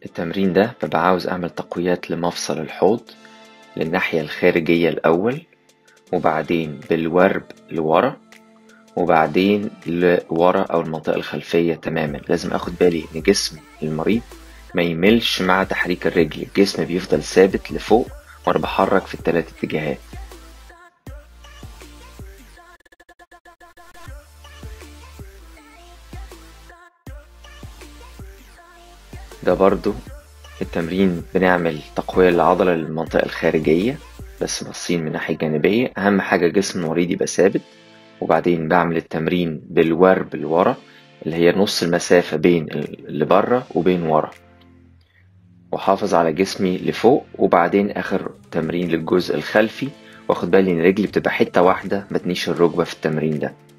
التمرين ده ببقى عاوز أعمل تقويات لمفصل الحوض للناحية الخارجية الأول وبعدين بالورب لورا وبعدين لورا أو المنطقة الخلفية تماما لازم أخد بالي إن جسم المريض ما يملش مع تحريك الرجل الجسم بيفضل ثابت لفوق وأنا بحرك في التلات اتجاهات ده برضو التمرين بنعمل تقوية للعضلة للمنطقة الخارجية بس باصين من ناحية جانبية أهم حاجة جسم المريض يبقى ثابت وبعدين بعمل التمرين بالورب لورا اللي هي نص المسافة بين اللي بره وبين ورا وحافظ على جسمي لفوق وبعدين آخر تمرين للجزء الخلفي واخد بالي إن رجلي بتبقى حتة واحدة متنيش الركبة في التمرين ده